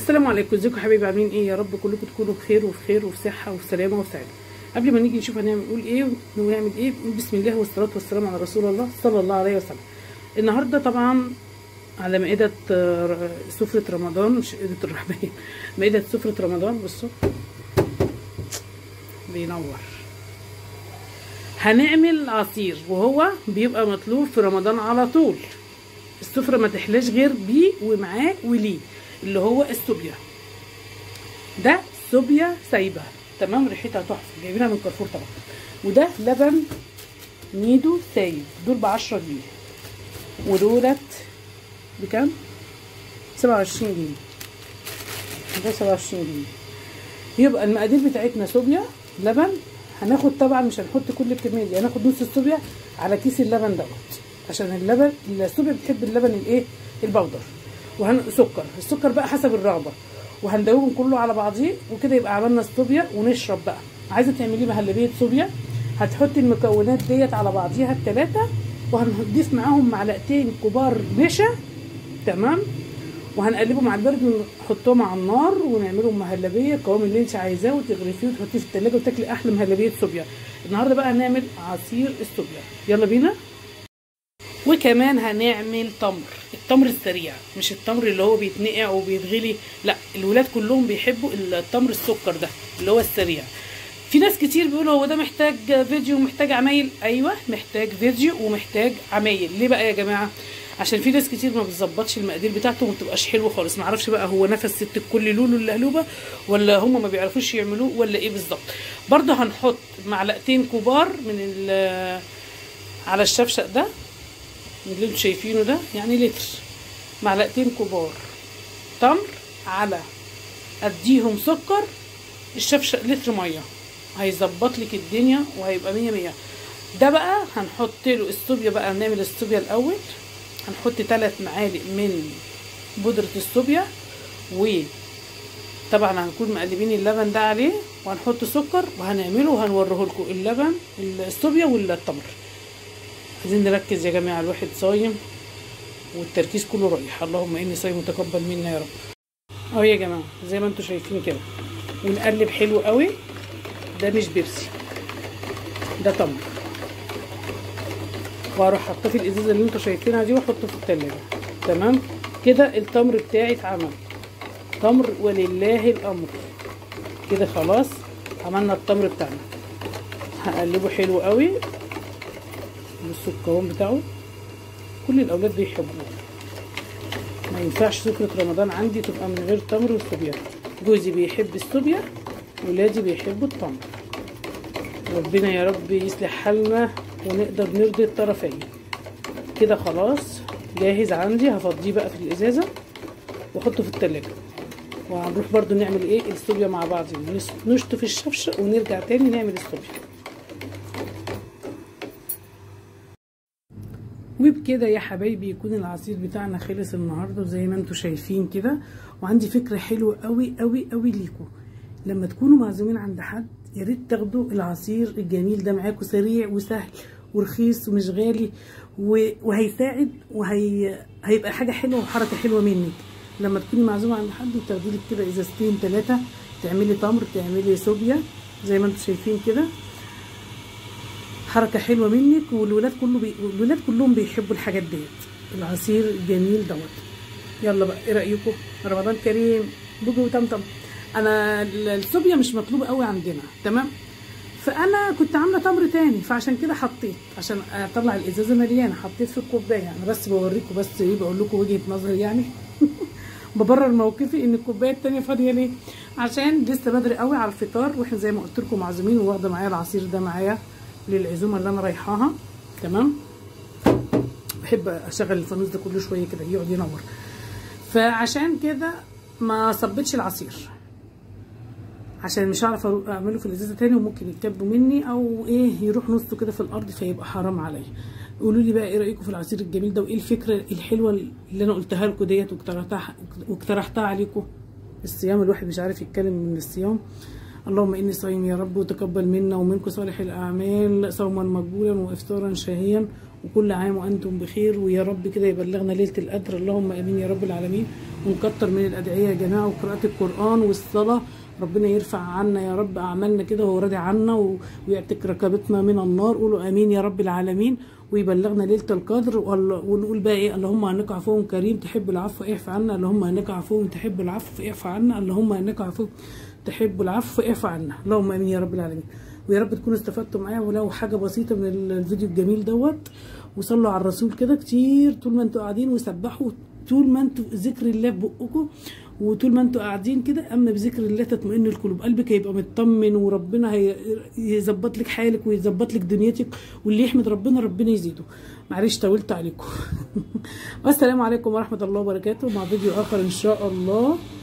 السلام عليكم ازيكم يا حبايبي عاملين ايه يا رب كلكم تكونوا بخير وفي خير وفي صحه وفي سلامه وفي سعاده قبل ما نيجي نشوف هنعمل نقول ايه ونعمل ايه بسم الله والصلاه والسلام على رسول الله صلى الله عليه وسلم النهارده طبعا على مائده آه، سفره رمضان مش مائده الرحمن مائده سفره رمضان بصوا بينور هنعمل عصير وهو بيبقى مطلوب في رمضان على طول السفرة ما تحلاش غير بيه ومعاه وليه اللي هو السوبيا ده سوبيا سايبة تمام ريحتها تحفة جايبينها من كارفور طبعا وده لبن نيدو سايب دول بعشرة جنيه ودولت بكام؟ سبعة وعشرين جنيه ده سبعة وعشرين جنيه يبقى المقادير بتاعتنا صوبيا لبن هناخد طبعا مش هنحط كل الكميه دي هناخد نص الصوبيا على كيس اللبن دوت عشان اللبن الصوبيا بتحب اللبن الايه البودر وهن سكر السكر بقى حسب الرغبه وهندوبهم كله على بعضيه وكده يبقى عملنا الصوبيا ونشرب بقى عايزه تعملي مهلبيه صوبيا هتحطي المكونات ديت على بعضيها الثلاثه وهنضيف معاهم معلقتين كبار نشا تمام وهنقلبهم على البرد ونحطهم على النار ونعملهم مهلبيه القوام اللي انت عايزاه وتغرفيه وتحطيه في التلاجة وتاكلي احلى مهلبيه صوبيا النهارده بقى هنعمل عصير الصوبيا يلا بينا وكمان هنعمل تمر التمر السريع مش التمر اللي هو بيتنقع وبيتغلي لا الولاد كلهم بيحبوا التمر السكر ده اللي هو السريع في ناس كتير بيقولوا هو ده محتاج فيديو ومحتاج عمايل ايوه محتاج فيديو ومحتاج عمايل ليه بقى يا جماعه عشان في ناس كتير ما بتظبطش المقادير بتاعته وما بتبقاش حلوه خالص ما اعرفش بقى هو نفس ست الكل لولو اللي قلوبه ولا هم ما بيعرفوش يعملوه ولا ايه بالظبط برضه هنحط معلقتين كبار من على الشفشق ده اللي انتوا شايفينه ده يعني لتر معلقتين كبار تمر على اديهم سكر الشفشق لتر ميه هيظبط لك الدنيا وهيبقى مية مية ده بقى هنحط له الصوبيا بقى نعمل الصوبيا الاول هنحط ثلاث معالق من بودرة الصوبيا و طبعا هنكون مقلبين اللبن ده عليه وهنحط سكر وهنعمله وهنوريه لكم اللبن الصوبيا والتمر عايزين نركز يا جماعه الواحد صايم والتركيز كله رايح اللهم اني صايم وتقبل منا يا رب اهو يا جماعه زي ما انتم شايفين كده ونقلب حلو قوي ده مش بيبسي ده تمر واروح حاطاه في الازازه اللي انتم شايفينها دي واحطه في التلاجة تمام كده التمر بتاعي اتعمل تمر ولله الامر كده خلاص عملنا التمر بتاعنا هقلبه حلو قوي بصوا القوام بتاعه كل الاولاد بيحبوه ما ينفعش سكرة رمضان عندي تبقى من غير تمر والصوبيا جوزي بيحب الصوبيا ولادي بيحبوا التمر ربنا يا رب يصلح حالنا ونقدر نرضي الطرفين كده خلاص جاهز عندي هفضيه بقى في الازازه واحطه في التلاجة وهنروح برضو نعمل ايه الصوبيا مع بعض نشطف الشفشق ونرجع تاني نعمل الصوبيا وبكده يا حبايبي يكون العصير بتاعنا خلص النهارده وزي ما انتم شايفين كده وعندي فكره حلوه قوي قوي قوي ليكم لما تكونوا معزومين عند حد يا ريت تاخدوا العصير الجميل ده معاكم سريع وسهل ورخيص ومش غالي وهيساعد وهي هيبقى حاجه حلوه وحركه حلوه منك لما تكوني معزومه عند حد وتاخدي لك كده ازازتين ثلاثه تعملي تمر تعملي صوبيا زي ما انتم شايفين كده حركه حلوه منك والولاد كله بي... الولاد كلهم بيحبوا الحاجات ديت العصير الجميل دوت يلا بقى ايه رايكم رمضان كريم بوجي وطمطم انا الصوبيا مش مطلوبه قوي عندنا تمام فانا كنت عامله تمر تاني فعشان كده حطيت عشان اطلع الازازه مليانه حطيت في الكوبايه انا بس بوريكم بس ايه بقول لكم وجهه نظري يعني ببرر موقفي ان الكوبايه التانيه فاضيه ليه عشان لسه بدري قوي على الفطار واحنا زي ما قلت لكم معزومين وواخده معايا العصير ده معايا للعزومه اللي انا رايحاها تمام بحب اشغل الفانوس ده كل شويه كده يقعد ينور فعشان كده ما صبتش العصير عشان مش هعرف اعمله في الازازه تاني وممكن يتكبوا مني او ايه يروح نصه كده في الارض فيبقى حرام عليا قولوا لي بقى ايه رايكم في العصير الجميل ده وايه الفكره الحلوه اللي انا قلتها لكم ديت واقترحتها واقترحتها عليكم الصيام الواحد مش عارف يتكلم من الصيام اللهم اني صايم يا رب وتقبل منا ومنكم صالح الاعمال صوما مقبولا وافطارا شهيا وكل عام وانتم بخير ويا رب كده يبلغنا ليله القدر اللهم امين يا رب العالمين ونكتر من الادعيه يا جماعه وقراءه القران والصلاه ربنا يرفع عنا يا رب اعمالنا كده وهو راضي عنا و- ويعتق ركبتنا من النار قولوا امين يا رب العالمين ويبلغنا ليله القدر وال- ونقول بقى ايه اللهم انك عفو كريم تحب العفو اعف عنا اللهم انك عفو تحب العفو اعف عنا اللهم انك عفو تحب العفو اعف عنا اللهم امين يا رب العالمين ويا رب تكونوا استفدتوا معايا ولو حاجه بسيطه من ال- الفيديو الجميل دوت وصلوا على الرسول كده كتير طول ما انتوا قاعدين وسبحوا طول ما انتوا ذكر الله في بقكم وطول ما انتوا قاعدين كده اما بذكر الله تطمئن القلوب قلبك هيبقى مطمن وربنا هي- يظبط لك حالك ويظبط لك دنيتك واللي يحمد ربنا ربنا يزيده معلش طولت عليكم والسلام عليكم ورحمه الله وبركاته مع فيديو اخر ان شاء الله